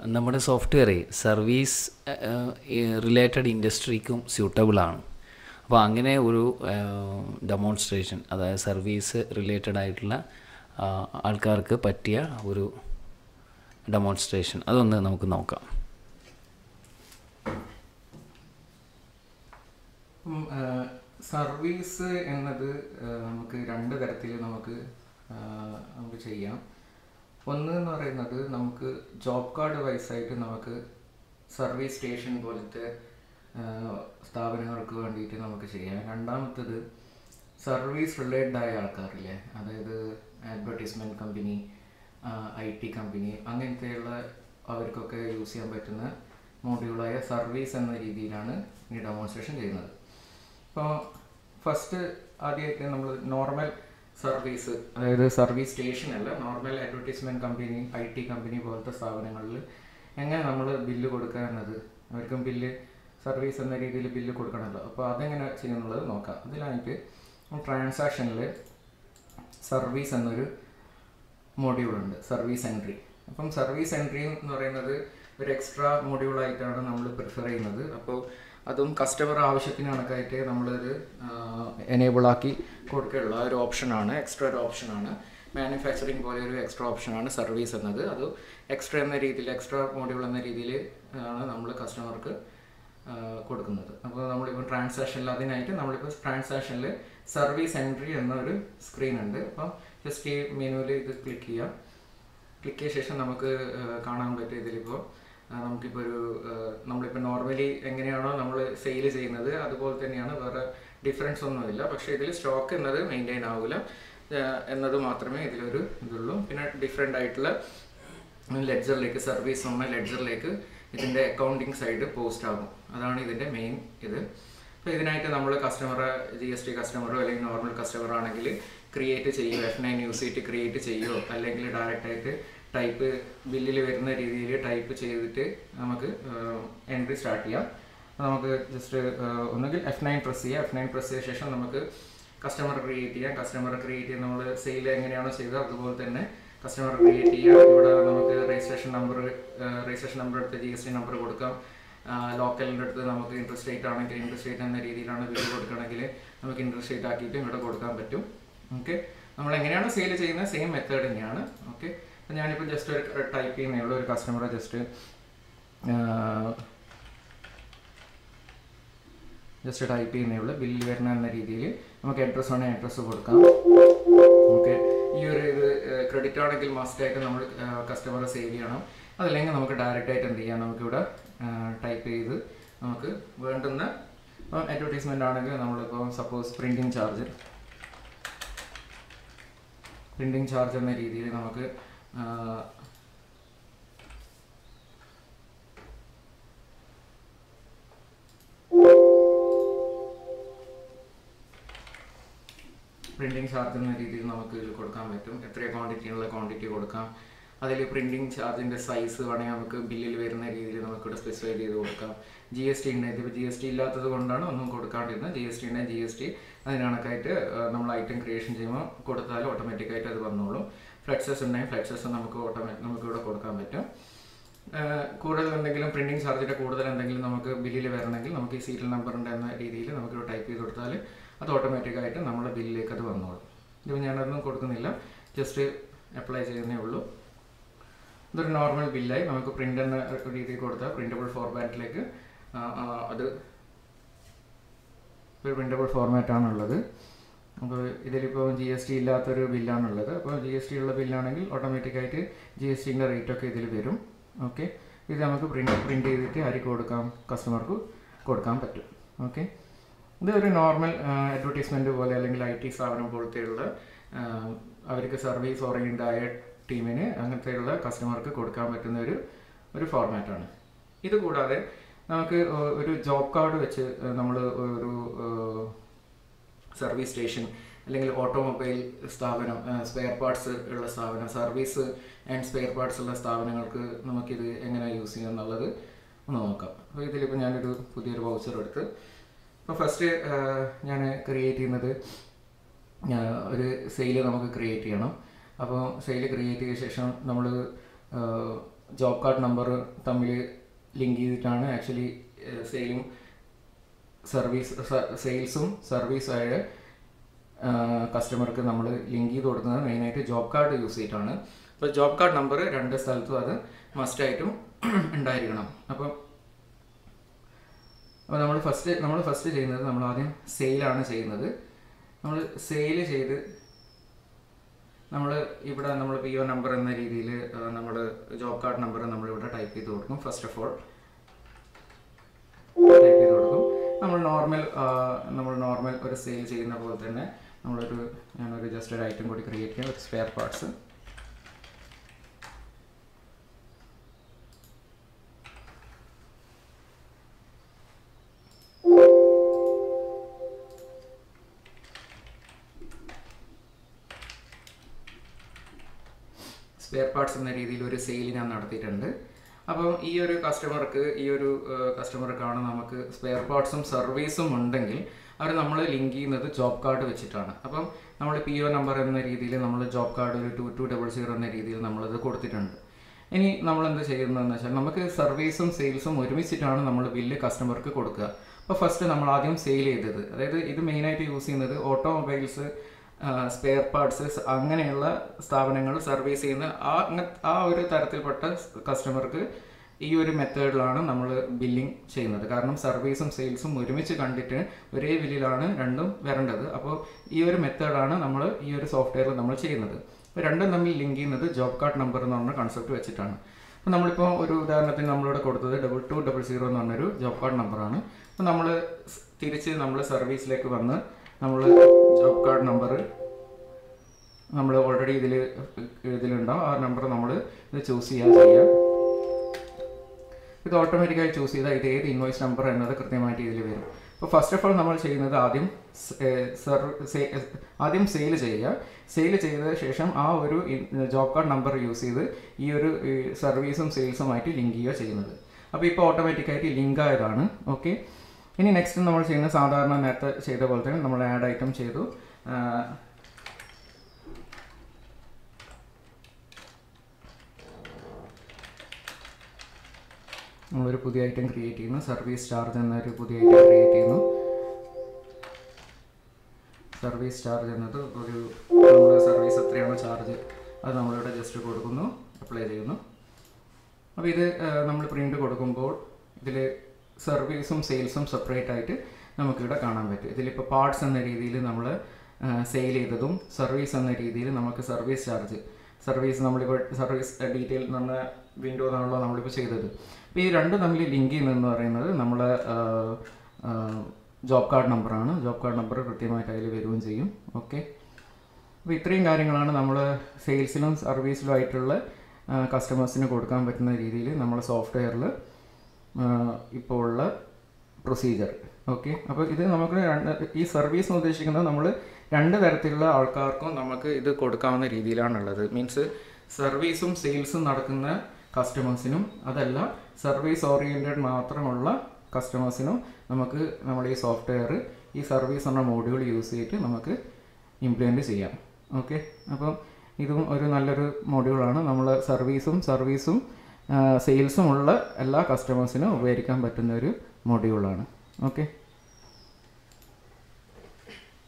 നമ്മുടെ software service related ഇൻഡസ്ട്രിക്കും സ്യൂട്ടബിളാണ് അപ്പോൾ അങ്ങനെ ഒരു ഡെമോൺസ്ട്രേഷൻ അതായത് സർവീസ് റിലേറ്റഡ് ആയിട്ടുള്ള ആ, ആൾക്കാർക്ക് പറ്റിയ ഒരു ഡെമോൺസ്ട്രേഷൻ അതൊന്ന് നമുക്ക് നോക്കാം സർവീസ് എന്നത് ആ, നമുക്ക് രണ്ട് തരത്തിൽ നമുക്ക് ആ, നമുക്ക് ചെയ്യാം ഒന്ന് എന്ന് പറയുന്നത് നമുക്ക് ജോബ് കാർഡ് വൈസ് ആയിട്ട് നമുക്ക് സർവീസ് സ്റ്റേഷൻ പോലത്തെ ആ, സ്ഥാപനങ്ങൾക്ക് വേണ്ടിയിട്ട് നമുക്ക് ചെയ്യാം രണ്ടാമത്തത് സർവീസ് റിലേറ്റഡ് ആയ ആൾക്കാരില്ലേ അതായത് advertisement company I T company അങ്ങനത്തെയുള്ള അവർക്കൊക്കെ യൂസ് ചെയ്യാൻ പറ്റുന്ന മോഡ്യൂളായ സർവീസ് എന്ന രീതിയിലാണ് ഈ ഡെമോൺസ്ട്രേഷൻ ചെയ്യുന്നത് ഇപ്പോൾ ഫസ്റ്റ് ആദ്യമായിട്ട് നമ്മൾ നോർമൽ സർവീസ് അതായത് സർവീസ് സ്റ്റേഷൻ അല്ല normal advertisement company I T company പോലത്തെ സ്ഥാപനങ്ങളിൽ എങ്ങനെ നമ്മൾ ബില്ല് കൊടുക്കുക എന്നത് അവർക്കും ബില്ല് സർവീസ് എന്ന രീതിയിൽ ബില്ല് കൊടുക്കണമല്ലോ അപ്പോൾ അതെങ്ങനെ ചെയ്യുന്നുള്ളത് നോക്കാം അതിലായിട്ട് ട്രാൻസാക്ഷനിൽ സർവീസ് എന്നൊരു മോഡ്യൂളുണ്ട് സർവീസ് എൻട്രി അപ്പം സർവീസ് എൻട്രി എന്ന് പറയുന്നത് ഒരു എക്സ്ട്രാ മോഡ്യൂളായിട്ടാണ് നമ്മൾ പ്രിഫർ ചെയ്യുന്നത് അപ്പോൾ അതും കസ്റ്റമർ ആവശ്യത്തിന് കണക്കായിട്ട് നമ്മളത് എനേബിൾ ആക്കി കൊടുക്കുകയുള്ള ഒരു ഓപ്ഷനാണ് എക്സ്ട്രാ ഒരു ഓപ്ഷനാണ് മാനുഫാക്ചറിങ് പോലെ ഒരു എക്സ്ട്രാ ഓപ്ഷനാണ് സർവീസ് എന്നത് അത് എക്സ്ട്രാ എന്ന രീതിയിൽ എക്സ്ട്രാ മോഡ്യൂൾ എന്ന രീതിയിൽ ആണ് നമ്മൾ കസ്റ്റമർക്ക് കൊടുക്കുന്നത് അപ്പോൾ നമ്മളിപ്പോൾ ട്രാൻസാക്ഷനിൽ അതിനായിട്ട് നമ്മളിപ്പോൾ ട്രാൻസാക്ഷനിൽ സർവീസ് എൻട്രി എന്നൊരു സ്ക്രീൻ ഉണ്ട് അപ്പം ജസ്റ്റ് ഈ മെനുവിൽ ഇത് ക്ലിക്ക് ചെയ്യാം ക്ലിക്ക് ചെയ്ത ശേഷം നമുക്ക് ആ, കാണാൻ പറ്റും ഇതിലിപ്പോൾ ആ, നമുക്കിപ്പോൾ ഒരു ആ, നമ്മളിപ്പോൾ നോർമലി എങ്ങനെയാണോ നമ്മൾ സെയിൽ ചെയ്യുന്നത് അതുപോലെ തന്നെയാണ് വേറെ ഡിഫറൻസ് ഒന്നുമില്ല പക്ഷേ ഇതിൽ സ്റ്റോക്ക് എന്നത് മെയിൻറ്റെയിൻ ആവില്ല ആ, എന്നത് മാത്രമേ ഇതിലൊരു ഇതുള്ളൂ പിന്നെ ഡിഫറെൻ്റ് ആയിട്ടുള്ള ലെഡ്ജറിലേക്ക് സർവീസ് ഉള്ള ലെഡ്ജറിലേക്ക് ഇതിൻ്റെ അക്കൗണ്ടിങ് സൈഡ് പോസ്റ്റ് ആകും അതാണ് ഇതിൻ്റെ മെയിൻ ഇത് അപ്പോൾ ഇതിനായിട്ട് നമ്മൾ കസ്റ്റമറെ ജി എസ് ടി കസ്റ്റമറോ അല്ലെങ്കിൽ നോർമൽ കസ്റ്റമർ ആണെങ്കിൽ ക്രിയേറ്റ് ചെയ്യുമോ എഫ് നയൻ യൂസ് ചെയ്തിട്ട് ക്രിയേറ്റ് ചെയ്യുമോ അല്ലെങ്കിൽ ഡയറക്റ്റ് ആയിട്ട് ടൈപ്പ് ബില്ലിൽ വരുന്ന രീതിയിൽ ടൈപ്പ് ചെയ്തിട്ട് നമുക്ക് എൻട്രി സ്റ്റാർട്ട് ചെയ്യാം അപ്പോൾ നമുക്ക് ജസ്റ്റ് ഒന്നുകിൽ എഫ് നയൻ പ്രസ് ചെയ്യാം എഫ് നയൻ പ്രസ് ചെയ്ത ശേഷം നമുക്ക് കസ്റ്റമർ ക്രിയേറ്റ് ചെയ്യാം കസ്റ്റമർ ക്രിയേറ്റ് ചെയ്യാൻ നമ്മൾ സെയിൽ എങ്ങനെയാണോ ചെയ്തത് അതുപോലെ തന്നെ കസ്റ്റമർ ക്രിയേറ്റ് ചെയ്യാം ഇവിടെ നമുക്ക് രജിസ്ട്രേഷൻ നമ്പർ രജിസ്ട്രേഷൻ നമ്പർ എടുത്ത് ജി എസ് ടി നമ്പർ കൊടുക്കാം ലോക്കലിൻ്റെ അടുത്ത് നമുക്ക് ഇൻട്രസ്റ്റ് റേറ്റ് ആണെങ്കിൽ ഇൻട്രസ്റ്റ് റേറ്റ് എന്ന രീതിയിലാണ് ബില്ല് കൊടുക്കണമെങ്കിൽ നമുക്ക് ഇൻട്രസ്റ്റ് റേറ്റ് ആക്കിയിട്ട് ഇവിടെ കൊടുക്കാൻ പറ്റും ഓക്കെ നമ്മൾ എങ്ങനെയാണ് സെയിൽ ചെയ്യുന്നത് സെയിം മെത്തേഡ് തന്നെയാണ് ഓക്കെ അപ്പം ഞാനിപ്പോൾ ജസ്റ്റ് ഒരു ടൈപ്പ് ചെയ്യുന്നേ ഉള്ളൂ ഒരു കസ്റ്റമറെ ജസ്റ്റ് ജസ്റ്റ് ടൈപ്പ് ചെയ്യുന്നേ ഉള്ളൂ ബില്ല് വരുന്ന എന്ന രീതിയിൽ നമുക്ക് അഡ്രസ്സ് ആണെങ്കിൽ അഡ്രസ്സ് കൊടുക്കാം ഓക്കെ ഈ ഒരു ഇത് ക്രെഡിറ്റ് ആണെങ്കിൽ മസ്റ്റ് ആയിട്ട് നമ്മൾ കസ്റ്റമറെ സേവ് ചെയ്യണം അതല്ലെങ്കിൽ നമുക്ക് ഡയറക്റ്റ് ആയിട്ട് എന്ത് ചെയ്യാം നമുക്കിവിടെ ടൈപ്പ് ചെയ്ത് നമുക്ക് വേണ്ടുന്ന ഇപ്പം അഡ്വർടൈസ്മെൻ്റ് ആണെങ്കിൽ നമ്മളിപ്പോൾ suppose printing charge printing charge എന്ന രീതിയിൽ നമുക്ക് ആ, പ്രിൻറ്റിങ് ചാർജ് എന്ന രീതിയിൽ നമുക്ക് ഇതിൽ കൊടുക്കാൻ പറ്റും എത്ര ക്വാണ്ടിറ്റി ഉള്ള ക്വാണ്ടിറ്റി കൊടുക്കാം അതിൽ പ്രിൻറ്റിങ് ചാർജിൻ്റെ സൈസ് വേണമെങ്കിൽ നമുക്ക് ബില്ലിൽ വരുന്ന രീതിയിൽ നമുക്കിവിടെ സ്പെസിഫൈ ചെയ്ത് കൊടുക്കാം ജി എസ് ടി ഉണ്ട് ഇതിപ്പോൾ ജി എസ് ടി ഇല്ലാത്തത് കൊണ്ടാണ് ഒന്നും കൊടുക്കാണ്ടിരുന്നത് ജി എസ് ടി ഉണ്ടെങ്കിൽ ജി എസ് ടി അതിന് കണക്കായിട്ട് ആ, നമ്മൾ ഐറ്റം ക്രിയേഷൻ ചെയ്യുമ്പോൾ കൊടുത്താൽ ഓട്ടോമാറ്റിക്കായിട്ട് അത് വന്നോളും ഫ്ലെക്സസ് ഉണ്ടെങ്കിൽ ഫ്ലെക്സസ് നമുക്ക് ഓട്ടോമാറ്റിക് നമുക്ക് ഇവിടെ കൊടുക്കാൻ പറ്റും ആഹ് കൂടുതൽ എന്തെങ്കിലും പ്രിന്റിംഗ് ചാർജിൻ്റെ കൂടുതൽ എന്തെങ്കിലും നമുക്ക് ബില്ലിൽ വരണമെങ്കിൽ നമുക്ക് ഈ സീരിയൽ നമ്പറിൻ്റെ എന്ന രീതിയിൽ നമുക്ക് ടൈപ്പ് ചെയ്ത് കൊടുത്താൽ അത് ഓട്ടോമാറ്റിക്കായിട്ട് നമ്മുടെ ബില്ലിലേക്ക് അത് വന്നോളും ഇതിപ്പോൾ ഞാനതൊന്നും കൊടുക്കുന്നില്ല ജസ്റ്റ് അപ്ലൈ ചെയ്യുന്നേ ഉള്ളൂ ഇതൊരു നോർമൽ ബില്ലായി നമുക്ക് പ്രിൻ്റ് എന്ന രീതിയിൽ കൊടുത്താൽ പ്രിൻ്റബിൾ ഫോർമാറ്റിലേക്ക് അത് ഒരു പ്രിൻ്റബിൾ ഫോർമാറ്റാണുള്ളത് അപ്പോൾ ഇതിലിപ്പോൾ ജി എസ് ടി ഇല്ലാത്തൊരു ബില്ലാണുള്ളത് അപ്പോൾ ജി എസ് ടി ഉള്ള ബില്ലാണെങ്കിൽ ഓട്ടോമാറ്റിക്കായിട്ട് ജി എസ് ടിൻ്റെ റേറ്റൊക്കെ ഇതിൽ വരും ഓക്കെ ഇത് നമുക്ക് പ്രിൻ്റ് പ്രിൻ്റ് ചെയ്തിട്ട് ആർക്ക് കൊടുക്കാം കസ്റ്റമർക്ക് കൊടുക്കാൻ പറ്റും ഓക്കെ ഇത് ഒരു നോർമൽ അഡ്വർടൈസ്മെൻറ്റ് പോലെ അല്ലെങ്കിൽ ഐ ടി സ്ഥാപനം പോലത്തെയുള്ള ആ, അവർക്ക് സർവീസ് ഓറിയൻറ്റഡ് ആയ ടീമിന് അങ്ങനത്തെയുള്ള കസ്റ്റമർക്ക് കൊടുക്കാൻ പറ്റുന്ന ഒരു ഒരു ഫോർമാറ്റാണ് ഇത് കൂടാതെ നമുക്ക് ഒ- ഒരു ജോബ് കാർഡ് വെച്ച് നമ്മൾ ഒരു സർവീസ് സ്റ്റേഷൻ അല്ലെങ്കിൽ ഓട്ടോമൊബൈൽ സ്ഥാപനം സ്പെയർ പാർട്സ് ഉള്ള സ്ഥാപനം സർവീസ് ആൻഡ് സ്പെയർ പാർട്സ് ഉള്ള സ്ഥാപനങ്ങൾക്ക് നമുക്കിത് എങ്ങനെ യൂസ് ചെയ്യാം എന്നുള്ളത് ഒന്ന് നോക്കാം അപ്പോൾ ഇതിലിപ്പോൾ ഞാനൊരു പുതിയൊരു വൗച്ചർ എടുത്ത് അപ്പോൾ ഫസ്റ്റ് ഞാൻ ക്രിയേറ്റ് ചെയ്യുന്നത് ആ, ഒരു സെയിൽ നമുക്ക് ക്രിയേറ്റ് ചെയ്യണം അപ്പോൾ സെയിൽ ക്രിയേറ്റ് ചെയ്ത ശേഷം നമ്മൾ ജോബ് കാർഡ് നമ്പർ തമ്മിൽ ലിങ്ക് ചെയ്തിട്ടാണ് ആക്ച്വലി സെയിലും സർവീസ് സെയിൽസും സർവീസായ കസ്റ്റമർക്ക് നമ്മൾ ലിങ്ക് ചെയ്ത് കൊടുക്കുന്നത് മെയിനായിട്ട് ജോബ് കാർഡ് യൂസ് ചെയ്തിട്ടാണ് അപ്പോൾ ജോബ് കാർഡ് നമ്പർ രണ്ട് സ്ഥലത്തും അത് മസ്റ്റായിട്ടും ഉണ്ടായിരിക്കണം അപ്പം അപ്പോൾ നമ്മൾ ഫസ്റ്റ് നമ്മൾ ഫസ്റ്റ് ചെയ്യുന്നത് നമ്മൾ ആദ്യം സെയിലാണ് ചെയ്യുന്നത് നമ്മൾ സെയിൽ ചെയ്ത് നമ്മൾ ഇവിടെ നമ്മൾ പി ഒ നമ്പർ എന്ന രീതിയിൽ നമ്മൾ ജോബ് കാർഡ് നമ്പർ നമ്മളിവിടെ ടൈപ്പ് ചെയ്ത് കൊടുക്കും ഫസ്റ്റ് ഓഫ് ഓൾ ടൈപ്പ് ചെയ്ത് കൊടുക്കും നമ്മൾ നോർമൽ നമ്മൾ നോർമൽ ഒരു സെയിൽ ചെയ്യുന്ന പോലെ തന്നെ നമ്മളൊരു ഞാനൊരു ജസ്റ്റ് ഒരു ഐറ്റം കൂടി ക്രിയേറ്റ് ചെയ്യാം സ്പെയർ പാർട്സ് സ്പെയർ പാർട്സ് എന്ന രീതിയിൽ ഒരു സെയിൽ ഞാൻ നടത്തിയിട്ടുണ്ട് അപ്പം ഈ ഒരു കസ്റ്റമർക്ക് ഈ ഒരു കസ്റ്റമർക്കാണ് നമുക്ക് സ്പെയർ പാർട്സും സർവീസും ഉണ്ടെങ്കിൽ അവർ നമ്മൾ ലിങ്ക് ചെയ്യുന്നത് ജോബ് കാർഡ് വെച്ചിട്ടാണ് അപ്പം നമ്മൾ പി ഒ നമ്പർ എന്ന രീതിയിൽ നമ്മൾ ജോബ് കാർഡ് ഒരു ടു ടു ഡബിൾ സീറോ എന്ന രീതിയിൽ നമ്മളത് കൊടുത്തിട്ടുണ്ട് ഇനി നമ്മൾ എന്ത് ചെയ്യുന്നതെന്ന് വെച്ചാൽ നമുക്ക് സർവീസും സെയിൽസും ഒരുമിച്ചിട്ടാണ് നമ്മൾ ബില്ല് കസ്റ്റമർക്ക് കൊടുക്കുക അപ്പോൾ ഫസ്റ്റ് നമ്മൾ ആദ്യം സെയിൽ ചെയ്തത് അതായത് ഇത് മെയിനായിട്ട് യൂസ് ചെയ്യുന്നത് ഓട്ടോമൊബൈൽസ് സ്പെയർ പാർട്സ് അങ്ങനെയുള്ള സ്ഥാപനങ്ങൾ സർവീസ് ചെയ്യുന്ന ആ അങ്ങ- ആ ഒരു തരത്തിൽപ്പെട്ട കസ്റ്റമർക്ക് ഈ ഒരു മെത്തേഡിലാണ് നമ്മൾ ബില്ലിംഗ് ചെയ്യുന്നത് കാരണം സർവീസും സെയിൽസും ഒരുമിച്ച് കണ്ടിട്ട് ഒരേ ബില്ലിലാണ് രണ്ടും വരേണ്ടത് അപ്പോൾ ഈ ഒരു മെത്തേഡാണ് നമ്മൾ ഈ ഒരു സോഫ്റ്റ്വെയറിൽ നമ്മൾ ചെയ്യുന്നത് അപ്പോൾ രണ്ടും തമ്മിൽ ലിങ്ക് ചെയ്യുന്നത് ജോബ് കാർഡ് നമ്പർ എന്ന് പറഞ്ഞ കൺസെപ്റ്റ് വെച്ചിട്ടാണ് അപ്പോൾ നമ്മളിപ്പോൾ ഒരു ഉദാഹരണത്തിന് നമ്മളിവിടെ കൊടുത്തത് ഡബിൾ ടു ഡബിൾ സീറോ എന്ന് പറഞ്ഞൊരു ജോബ് കാർഡ് നമ്പറാണ് അപ്പോൾ നമ്മൾ തിരിച്ച് നമ്മൾ സർവീസിലേക്ക് വന്ന് നമ്മൾ ജോബ് കാർഡ് നമ്പർ നമ്മൾ ഓൾറെഡി ഇതിൽ ഇതിലുണ്ടാവും ആ നമ്പർ നമ്മൾ ഇത് ചൂസ് ചെയ്യാൻ ചെയ്യാം ഇത് ഓട്ടോമാറ്റിക്കായി ചൂസ് ചെയ്താൽ ഇത് ഏത് ഇൻവോയ്സ് നമ്പർ എന്നത് കൃത്യമായിട്ട് ഇതിൽ വരും അപ്പോൾ ഫസ്റ്റ് ഓഫ് ഓൾ നമ്മൾ ചെയ്യുന്നത് ആദ്യം സ്- ഏഹ് സർവ് സെ- ഏഹ് ആദ്യം സെയിൽ ചെയ്യുക സെയിൽ ചെയ്ത ശേഷം ആ ഒരു ജോബ് കാർഡ് നമ്പർ യൂസ് ചെയ്ത് ഈ ഒരു സർവീസും സെയിൽസുമായിട്ട് ലിങ്ക് ചെയ്യുക ചെയ്യുന്നത് അപ്പോൾ ഇപ്പോൾ ഓട്ടോമാറ്റിക്കായിട്ട് ലിങ്ക് ആയതാണ് ഓക്കെ ഇനി നെക്സ്റ്റ് നമ്മൾ ചെയ്യുന്നത് സാധാരണ നേരത്തെ ചെയ്ത പോലെ തന്നെ നമ്മൾ ആഡ് ഐറ്റം ചെയ്തു ആ, നമ്മളൊരു പുതിയ ഐറ്റം ക്രിയേറ്റ് ചെയ്യുന്നു സർവീസ് ചാർജ് എന്നൊരു പുതിയ ഐറ്റം ക്രിയേറ്റ് ചെയ്യുന്നു സർവീസ് ചാർജ് എന്നത് ഒരു നമ്മുടെ സർവീസ് എത്രയാണോ ചാർജ് അത് നമ്മളിവിടെ ജസ്റ്റ് കൊടുക്കുന്നു അപ്ലൈ ചെയ്യുന്നു അപ്പോൾ ഇത് നമ്മൾ പ്രിൻ്റ് കൊടുക്കുമ്പോൾ ഇതിൽ സർവീസും സെയിൽസും സെപ്പറേറ്റ് ആയിട്ട് നമുക്കിവിടെ കാണാൻ പറ്റും ഇതിലിപ്പോൾ പാർട്സ് എന്ന രീതിയിൽ നമ്മൾ സെയിൽ ചെയ്തതും സർവീസ് എന്ന രീതിയിൽ നമുക്ക് സർവീസ് ചാർജ് സർവീസ് നമ്മളിപ്പോൾ സർവീസ് ഡീറ്റെയിൽ എന്ന് പറഞ്ഞ വിൻഡോ എന്നാണല്ലോ നമ്മളിപ്പോൾ ചെയ്തത് അപ്പോൾ ഈ രണ്ട് തമ്മിൽ ലിങ്ക് ചെയ്യുന്നതെന്ന് പറയുന്നത് നമ്മൾ ജോബ് കാർഡ് നമ്പറാണ് ജോബ് കാർഡ് നമ്പർ കൃത്യമായിട്ട് അതിൽ വരികയും ചെയ്യും ഓക്കെ അപ്പോൾ ഇത്രയും കാര്യങ്ങളാണ് നമ്മൾ സെയിൽസിലും സർവീസിലും ആയിട്ടുള്ള കസ്റ്റമേഴ്സിന് കൊടുക്കാൻ പറ്റുന്ന രീതിയിൽ നമ്മൾ സോഫ്റ്റ്വെയറിൽ ഇപ്പോൾ ഉള്ള പ്രൊസീജിയർ ഓക്കെ അപ്പോൾ ഇത് നമുക്ക് രണ്ട് ഈ സർവീസ് എന്ന് ഉദ്ദേശിക്കുന്നത് നമ്മൾ രണ്ട് തരത്തിലുള്ള ആൾക്കാർക്കും നമുക്ക് ഇത് കൊടുക്കാവുന്ന രീതിയിലാണുള്ളത് മീൻസ് സർവീസും സെയിൽസും നടക്കുന്ന കസ്റ്റമേഴ്സിനും അതല്ല സർവീസ് ഓറിയൻറ്റഡ് മാത്രമുള്ള കസ്റ്റമേഴ്സിനും നമുക്ക് നമ്മുടെ ഈ സോഫ്റ്റ്വെയർ ഈ സർവീസ് എന്ന മോഡ്യൂൾ യൂസ് ചെയ്തിട്ട് നമുക്ക് ഇംപ്ലിമെൻറ്റ് ചെയ്യാം ഓക്കെ അപ്പം ഇതും ഒരു നല്ലൊരു മോഡ്യൂളാണ് നമ്മൾ സർവീസും സർവീസും സെയിൽസും ഉള്ള എല്ലാ കസ്റ്റമേഴ്സിനും ഉപകരിക്കാൻ പറ്റുന്ന ഒരു മോഡ്യൂളാണ് ഓക്കെ